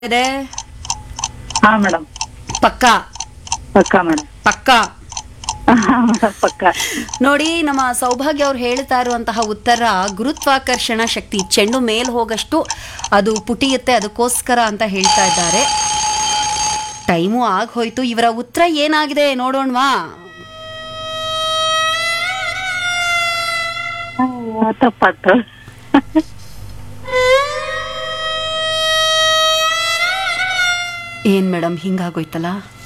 ಇದೆ ಹಾ ಮೇಡಮ್ ಪಕ್ಕ ಪಕ್ಕ ಮೇಡಮ್ ಪಕ್ಕ ಪಕ್ಕ ನೋಡಿ ನಮ್ಮ ಸೌಭಾಗ್ಯ ಅವ್ರು ಹೇಳ್ತಾ ಇರುವಂತಹ ಉತ್ತರ ಗುರುತ್ವಾಕರ್ಷಣ ಶಕ್ತಿ ಚೆಂಡು ಮೇಲ್ ಹೋಗಷ್ಟು ಅದು ಪುಟಿಯುತ್ತೆ ಅದಕ್ಕೋಸ್ಕರ ಅಂತ ಹೇಳ್ತಾ ಇದ್ದಾರೆ ಟೈಮು ಆಗ್ ಹೋಯ್ತು ಇವರ ಉತ್ತರ ಏನಾಗಿದೆ ನೋಡೋಣವಾ ಆ, ತಪ್ಪಾತು ಏನ್ ಮೇಡಮ್ ಹಿಂಗಾಗೋಯ್ತಲ್ಲ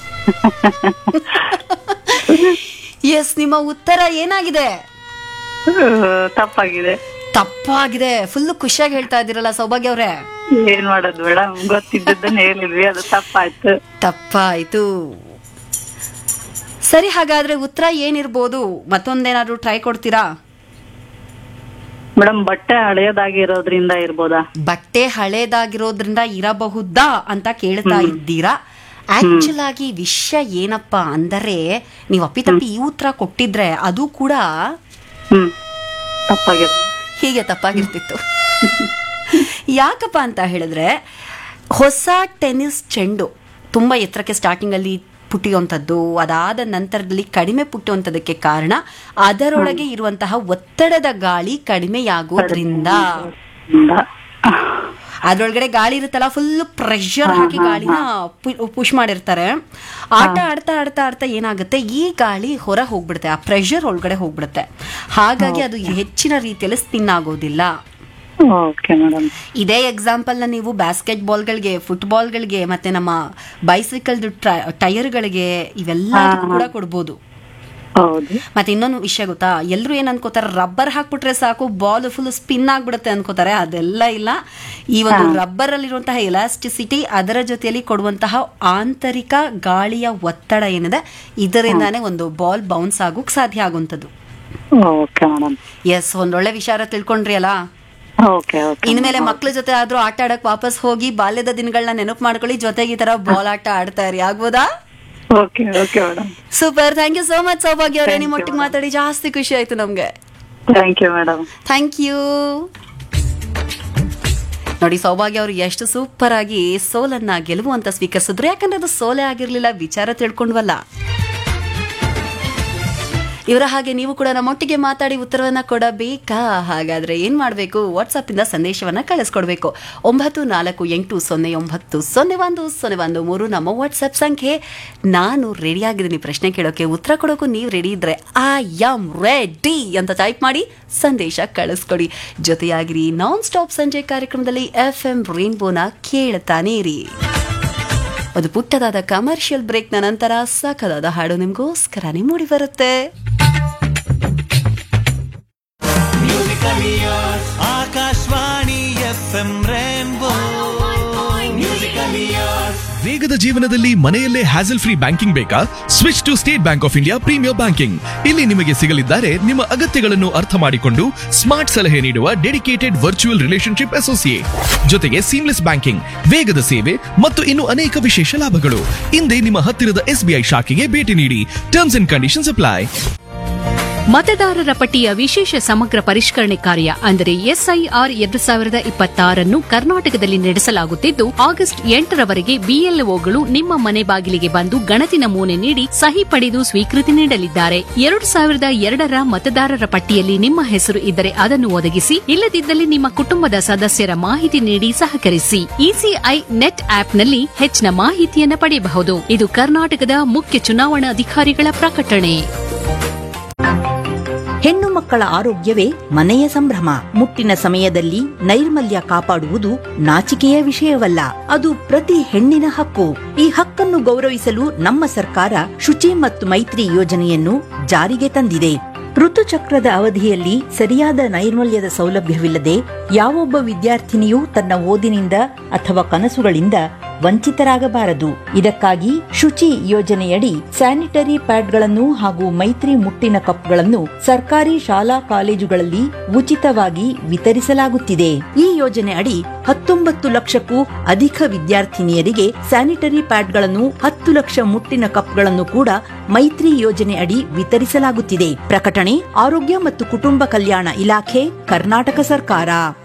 ಎಸ್ ನಿಮ್ಮ ಉತ್ತರ ಏನಾಗಿದೆ ಆ, ತಪ್ಪಾಗಿದೆ ತಪ್ಪಾಗಿದೆ ಫುಲ್ ಖುಷಿಯಾಗಿ ಹೇಳ್ತಾ ಇದ್ದೀರಲ್ಲ ಸೌಭಾಗ್ಯ ಅವ್ರೆ ಏನ್ ಮಾಡೋದು ಮೇಡಮ್ ಗೊತ್ತಿದ್ದದ್ದನ್ನ ಹೇಳಿದ್ವಿ ಅದು ತಪ್ಪಾಯ್ತು ತಪ್ಪಾಯ್ತು ಸರಿ ಹಾಗಾದ್ರೆ ಉತ್ತರ ಏನಿರ್ಬೋದು ಮತ್ತೊಂದೇನಾದ್ರೂ ಟ್ರೈ ಕೊಡ್ತೀರಾ ಮೇಡಮ್ ಬಟ್ಟೆ ಹಳೆಯದಾಗಿರೋದ್ರಿಂದ ಇರ್ಬೋದಾ ಬಟ್ಟೆ ಹಳೇದಾಗಿರೋದ್ರಿಂದ ಇರಬಹುದಾ ಅಂತ ಕೇಳ್ತಾ ಇದ್ದೀರಾ ಆಕ್ಚುಲ್ ಆಗಿ ವಿಷಯ ಏನಪ್ಪಾ ಅಂದರೆ ನೀವು ಅಪ್ಪಿತಪ್ಪಿ ಈ ಉತ್ತರ ಕೊಟ್ಟಿದ್ರೆ ಅದು ಕೂಡ ಹ್ಮ್ ತಪ್ಪಾಗಿದೆ ಹೀಗೆ ತಪ್ಪಾಗಿರ್ತಿತ್ತು ಯಾಕಪ್ಪ ಅಂತ ಹೇಳಿದ್ರೆ ಹೊಸ ಟೆನ್ನಿಸ್ ಚೆಂಡು ತುಂಬ ಎತ್ತರಕ್ಕೆ ಸ್ಟಾರ್ಟಿಂಗಲ್ಲಿ ಪುಟಿಯುವಂಥದ್ದು ಅದಾದ ನಂತರದಲ್ಲಿ ಕಡಿಮೆ ಪುಟ್ಟುವಂಥದ್ದಕ್ಕೆ ಕಾರಣ ಅದರೊಳಗೆ ಇರುವಂತಹ ಒತ್ತಡದ ಗಾಳಿ ಕಡಿಮೆಯಾಗೋದ್ರಿಂದ ಇಂದ. ಅದ್ರೊಳಗಡೆ ಗಾಳಿ ಇರುತ್ತಲ್ಲ ಫುಲ್ ಪ್ರೆಷರ್ ಹಾಕಿ ಗಾಳಿನ ಪುಷ್ ಮಾಡಿರ್ತಾರೆ ಆಟ ಆಡ್ತಾ ಆಡ್ತಾ ಆಡ್ತಾ ಏನಾಗುತ್ತೆ ಈ ಗಾಳಿ ಹೊರ ಹೋಗ್ಬಿಡುತ್ತೆ ಆ ಪ್ರೆಷರ್ ಒಳಗಡೆ ಹೋಗ್ಬಿಡುತ್ತೆ ಹಾಗಾಗಿ ಅದು ಹೆಚ್ಚಿನ ರೀತಿಯಲ್ಲಿ ಸ್ಪಿನ್ ಆಗೋದಿಲ್ಲ ಓಕೆ ಮೇಡಮ್ ಇದೇ ಎಕ್ಸಾಂಪಲ್ ನ ನೀವು ಬಾಸ್ಕೆಟ್ ಬಾಲ್ಗಳಿಗೆ ಫುಟ್ಬಾಲ್ಗಳಿಗೆ ಮತ್ತೆ ನಮ್ಮ ಬೈಸಿಕಲ್ ಟೈರ್ಗಳಿಗೆ ಇವೆಲ್ಲ ಕೂಡ ಕೊಡ್ಬೋದು ಹೌದು ಮತ್ತೆ ಇನ್ನೊಂದು ವಿಷಯ ಗೊತ್ತಾ ಎಲ್ಲರೂ ಏನ್ ಅನ್ಕೋತಾರೆ ರಬ್ಬರ್ ಹಾಕ್ಬಿಟ್ರೆ ಸಾಕು ಬಾಲ್ ಫುಲ್ ಸ್ಪಿನ್ ಆಗ್ಬಿಡುತ್ತೆ ಅನ್ಕೋತಾರೆ ಅದೆಲ್ಲ ಇಲ್ಲ ಈ ಒಂದು ರಬ್ಬರ್ ಅಲ್ಲಿರುವಂತಹ ಎಲಾಸ್ಟಿಸಿಟಿ ಅದರ ಜೊತೆಯಲ್ಲಿ ಕೊಡುವಂತಹ ಆಂತರಿಕ ಗಾಳಿಯ ಒತ್ತಡ ಏನಿದೆ ಇದರಿಂದಾನೇ ಒಂದು ಬಾಲ್ ಬೌನ್ಸ್ ಆಗೋಕ್ ಸಾಧ್ಯ ಆಗುವಂಥದ್ದು ಓಕೆ ಮೇಡಮ್ ಎಸ್ ಒಂದೊಳ್ಳೆ ವಿಚಾರ ತಿಳ್ಕೊಂಡ್ರಿ ಅಲ್ಲ ಓಕೆ ಓಕೆ ಇನ್ಮೇಲೆ ಮಕ್ಳ ಜೊತೆ ಆದ್ರೂ ಆಟ ಆಡಕ್ ವಾಪಸ್ ಹೋಗಿ ಬಾಲ್ಯದ ದಿನಗಳನ್ನ ನೆನಪು ಮಾಡ್ಕೊಳ್ಳಿ ಜೊತೆಗೆ ಈ ತರ ಬಾಲ್ ಆಟ ಆಡ್ತಾ ಇರಿ ಆಗ್ಬೋದಾ okay okay madam super thank you so much Soubhagya ಅವರೇ ನಿಮ್ಮೊಟ್ಟಿಗೆ ಮಾತಾಡಿ ಜಾಸ್ತಿ ಖುಷಿ ಆಯ್ತು ನಮ್ಗೆ thank you madam thank you ನೋಡಿ ಸೌಭಾಗ್ಯ ಅವರು ಎಷ್ಟು ಸೂಪರ್ ಆಗಿ ಸೋಲನ್ನ ಗೆಲುವು ಅಂತ ಸ್ವೀಕರಿಸಿದ್ರು ಯಾಕಂದ್ರೆ ಅದು ಸೋಲೆ ಆಗಿರ್ಲಿಲ್ಲ ವಿಚಾರ ತಿಳ್ಕೊಂಡ್ವಲ್ಲ ಇವರ ಹಾಗೆ ನೀವು ಕೂಡ ನಮ್ಮೊಟ್ಟಿಗೆ ಮಾತಾಡಿ ಉತ್ತರವನ್ನ ಕೊಡಬೇಕಾ ಹಾಗಾದ್ರೆ ಏನ್ ಮಾಡಬೇಕು ವಾಟ್ಸಪ್ ಇಂದ ಸಂದೇಶವನ್ನ ಕಳಿಸ್ಕೊಡ್ಬೇಕು ಒಂಬತ್ತು ನಾಲ್ಕು ಎಂಟು ಸೊನ್ನೆ ಒಂಬತ್ತು ಸೊನ್ನೆ ಒಂದು ಸೊನ್ನೆ ಒಂದು ಮೂರು ನಮ್ಮ ವಾಟ್ಸಪ್ ಸಂಖ್ಯೆ ನಾನು ರೆಡಿ ಆಗಿದ್ದೀನಿ ಪ್ರಶ್ನೆ ಕೇಳೋಕೆ ಉತ್ತರ ಕೊಡೋಕು ನೀವು ರೆಡಿ ಇದ್ರೆ ಐ ಆಮ್ ರೆಡಿ ಅಂತ ಟೈಪ್ ಮಾಡಿ ಸಂದೇಶ ಕಳಿಸ್ಕೊಡಿ ಜೊತೆಯಾಗಿರಿ ನಾನ್ ಸ್ಟಾಪ್ ಸಂಜೆ ಕಾರ್ಯಕ್ರಮದಲ್ಲಿ ಎಫ್ ಎಂ ರೇನ್ಬೋನ ಕೇಳ್ತಾನೆ ಇರಿ ಒಂದು ಪುಟ್ಟದಾದ ಕಮರ್ಷಿಯಲ್ ಬ್ರೇಕ್ನ ನಂತರ ಸಾಕದಾದ ಹಾಡು ನಿಮ್ಗೋಸ್ಕರನೇ ಮೂಡಿ ಬರುತ್ತೆ ಆಕಾಶವಾಣಿ ಎಫ್ ಎಂ ರೇನ್ಬೋ ವೇಗದ ಜೀವನದಲ್ಲಿ ಮನೆಯಲ್ಲೇ ಹ್ಯಾಸಲ್ ಫ್ರೀ ಬ್ಯಾಂಕಿಂಗ್ ಬೇಕಾ switch to State Bank of India premier banking ಇಲ್ಲಿ ನಿಮಗೆ ಸಿಗಲಿದ್ದಾರೆ ನಿಮ್ಮ ಅಗತ್ಯಗಳನ್ನು ಅರ್ಥ ಮಾಡಿಕೊಂಡು ಸ್ಮಾರ್ಟ್ ಸಲಹೆ ನೀಡುವ ಡೆಡಿಕೇಟೆಡ್ ವರ್ಚುವಲ್ ರಿಲೇಶನ್ಶಿಪ್ ಅಸೋಸಿಯೇಟ್ ಜೊತೆಗೆ ಸೀಮ್ಲೆಸ್ ಬ್ಯಾಂಕಿಂಗ್ ವೇಗದ ಸೇವೆ ಮತ್ತು ಇನ್ನು ಅನೇಕ ವಿಶೇಷ ಲಾಭಗಳು ಹಿಂದೆ ನಿಮ್ಮ ಹತ್ತಿರದ ಎಸ್ಬಿಐ ಶಾಖೆಗೆ ಭೇಟಿ ನೀಡಿ ಟರ್ಮ್ಸ್ ಅಂಡ್ ಕಂಡೀಷನ್ಸ್ ಅಪ್ಲೈ ಮತದಾರರ ಪಟ್ಟಿಯ ವಿಶೇಷ ಸಮಗ್ರ ಪರಿಷ್ಕರಣೆ ಕಾರ್ಯ ಅಂದರೆ ಎಸ್ಐಆರ್ ಎರಡು ಸಾವಿರದ ಇಪ್ಪತ್ತಾರನ್ನು ಕರ್ನಾಟಕದಲ್ಲಿ ನಡೆಸಲಾಗುತ್ತಿದ್ದು ಆಗಸ್ಟ್ ಎಂಟರವರೆಗೆ ಬಿಎಲ್ಒಗಳು ನಿಮ್ಮ ಮನೆ ಬಾಗಿಲಿಗೆ ಬಂದು ಗಣತಿ ನಮೂನೆ ನೀಡಿ ಸಹಿ ಪಡೆದು ಸ್ವೀಕೃತಿ ನೀಡಲಿದ್ದಾರೆ ಎರಡು ಸಾವಿರದ ಎರಡರ ಮತದಾರರ ಪಟ್ಟಿಯಲ್ಲಿ ನಿಮ್ಮ ಹೆಸರು ಇದ್ದರೆ ಅದನ್ನು ಒದಗಿಸಿ ಇಲ್ಲದಿದ್ದಲ್ಲಿ ನಿಮ್ಮ ಕುಟುಂಬದ ಸದಸ್ಯರ ಮಾಹಿತಿ ನೀಡಿ ಸಹಕರಿಸಿ ಇಸಿಐ ನೆಟ್ ಆಪ್ನಲ್ಲಿ ಹೆಚ್ಚಿನ ಮಾಹಿತಿಯನ್ನು ಪಡೆಯಬಹುದು ಇದು ಕರ್ನಾಟಕದ ಮುಖ್ಯ ಚುನಾವಣಾಧಿಕಾರಿಗಳ ಪ್ರಕಟಣೆ ಹೆಣ್ಣು ಮಕ್ಕಳ ಆರೋಗ್ಯವೇ ಮನೆಯ ಸಂಭ್ರಮ ಮುಟ್ಟಿನ ಸಮಯದಲ್ಲಿ ನೈರ್ಮಲ್ಯ ಕಾಪಾಡುವುದು ನಾಚಿಕೆಯ ವಿಷಯವಲ್ಲ ಅದು ಪ್ರತಿ ಹೆಣ್ಣಿನ ಹಕ್ಕು ಈ ಹಕ್ಕನ್ನು ಗೌರವಿಸಲು ನಮ್ಮ ಸರ್ಕಾರ ಶುಚಿ ಮತ್ತು ಮೈತ್ರಿ ಯೋಜನೆಯನ್ನು ಜಾರಿಗೆ ತಂದಿದೆ ಋತುಚಕ್ರದ ಅವಧಿಯಲ್ಲಿ ಸರಿಯಾದ ನೈರ್ಮಲ್ಯದ ಸೌಲಭ್ಯವಿಲ್ಲದೆ ಯಾವೊಬ್ಬ ವಿದ್ಯಾರ್ಥಿನಿಯೂ ತನ್ನ ಓದಿನಿಂದ ಅಥವಾ ಕನಸುಗಳಿಂದ ವಂಚಿತರಾಗಬಾರದು ಇದಕ್ಕಾಗಿ ಶುಚಿ ಯೋಜನೆಯಡಿ ಸ್ಯಾನಿಟರಿ ಪ್ಯಾಡ್ಗಳನ್ನು ಹಾಗೂ ಮೈತ್ರಿ ಮುಟ್ಟಿನ ಕಪ್ಗಳನ್ನು ಸರ್ಕಾರಿ ಶಾಲಾ ಕಾಲೇಜುಗಳಲ್ಲಿ ಉಚಿತವಾಗಿ ವಿತರಿಸಲಾಗುತ್ತಿದೆ ಈ ಯೋಜನೆ ಅಡಿ ಹತ್ತೊಂಬತ್ತು ಲಕ್ಷಕ್ಕೂ ಅಧಿಕ ವಿದ್ಯಾರ್ಥಿನಿಯರಿಗೆ ಸ್ಯಾನಿಟರಿ ಪ್ಯಾಡ್ಗಳನ್ನು ಹತ್ತು ಲಕ್ಷ ಮುಟ್ಟಿನ ಕಪ್ಗಳನ್ನು ಕೂಡ ಮೈತ್ರಿ ಯೋಜನೆ ಅಡಿ ವಿತರಿಸಲಾಗುತ್ತಿದೆ ಪ್ರಕಟಣೆ ಆರೋಗ್ಯ ಮತ್ತು ಕುಟುಂಬ ಕಲ್ಯಾಣ ಇಲಾಖೆ ಕರ್ನಾಟಕ ಸರ್ಕಾರ